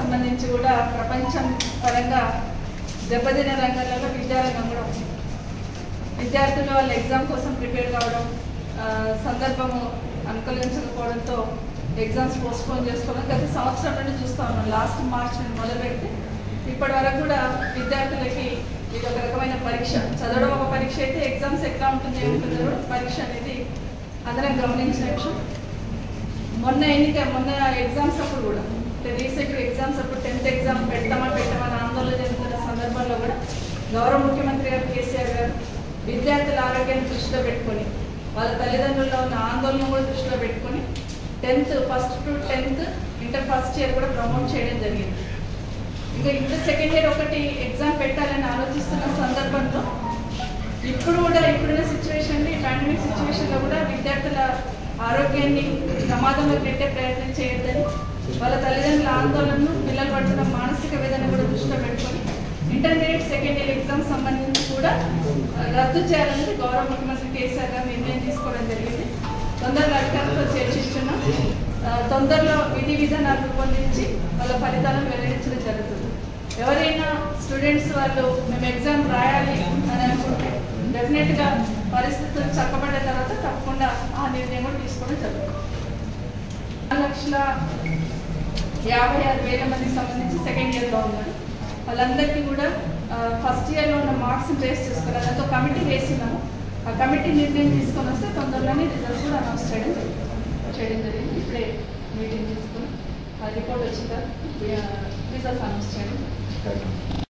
సంబంధించి కూడా ప్రపంచం పరంగా దెబ్బతినే రంగాలలో విద్యారంగం కూడా ఉంది విద్యార్థులు వాళ్ళ ఎగ్జామ్ కోసం ప్రిపేర్ కావడం ఆ, సందర్భము అనుకూలించకపోవడంతో ఎగ్జామ్స్ పోస్ట్పోన్ చేసుకోవడం గత సంవత్సరం నుండి చూస్తా ఉన్నాం లాస్ట్ మార్చ్ నుండి మొదలు పెడితే ఇప్పటి వరకు కూడా విద్యార్థులకి ఇది ఒక రకమైన పరీక్ష చదవడం ఒక పరీక్ష అయితే ఎగ్జామ్స్ ఎట్లా ఉంటుంది ఏముంటుందో కూడా పరీక్ష అనేది అందరం గమనించిన విషయం మొన్న ఎన్నిక మొన్న ఎగ్జామ్స్ అప్పుడు కూడా రీసెంట్ ఎగ్జామ్స్ అప్పుడు టెన్త్ ఎగ్జామ్ పెడతామా పెట్టామని ఆందోళన చెందుతున్న సందర్భంలో కూడా గౌరవ ముఖ్యమంత్రి గారు కేసీఆర్ గారు విద్యార్థుల ఆరోగ్యాన్ని దృష్టిలో పెట్టుకొని వాళ్ళ తల్లిదండ్రుల్లో ఉన్న ఆందోళన కూడా దృష్టిలో పెట్టుకొని tenth first to tenth inter first year కూడా ప్రమోట్ చేయడం జరిగింది ఇంకా ఇంటర్ సెకండ్ ఇయర్ ఒకటి ఎగ్జామ్ పెట్టాలని ఆలోచిస్తున్న సందర్భంలో ఇప్పుడు కూడా ఇప్పుడున్న సిచ్యువేషన్ ఈ పాండమిక్ సిచ్యువేషన్ లో కూడా విద్యార్థుల ఆరోగ్యాన్ని ప్రమాదంలో పెట్టే ప్రయత్నం చేయొద్దని వాళ్ళ తల్లిదండ్రుల ఆందోళనను పిల్లలు పడుతున్న మానసిక వేదన కూడా దృష్టిలో పెట్టుకొని ఇంటర్మీడియట్ సెకండ్ ఇయర్ ఎగ్జామ్ సంబంధించి కూడా ఆ, రద్దు చేయాలని గౌరవ ముఖ్యమంత్రి కేసీఆర్ గారు నిర్ణయం తీసుకోవడం జరిగింది తొందరగా అధికారులతో చర్చించున్నాం ఆ, తొందరలో విధి విధానాలు రూపొందించి వాళ్ళ ఫలితాలను వెల్లడించడం జరుగుతుంది ఎవరైనా స్టూడెంట్స్ వాళ్ళు మేము ఎగ్జామ్ రాయాలి అని అనుకుంటే డెఫినెట్ గా పరిస్థితులు చక్కబడ్డ తర్వాత తప్పకుండా ఆ నిర్ణయం కూడా తీసుకోవడం జరుగుతుంది నాలుగు లక్షల యాభై ఆరు వేల మందికి సంబంధించి సెకండ్ ఇయర్లో ఉన్నారు వాళ్ళందరికీ కూడా ఫస్ట్ ఇయర్లో ఉన్న మార్క్స్ బేస్ చేసుకుని అదంతా కమిటీ వేసినాము ఆ కమిటీ నిర్ణయం తీసుకొని వస్తే తొందరలోనే రిజల్ట్స్ కూడా అనౌన్స్ చేయడం జరిగింది చేయడం జరిగింది ఇప్పుడే మీటింగ్ తీసుకుని ఆ రిపోర్ట్ వచ్చిన రిజల్ట్స్ అనౌన్స్ చేయడం థ్యాంక్ యూ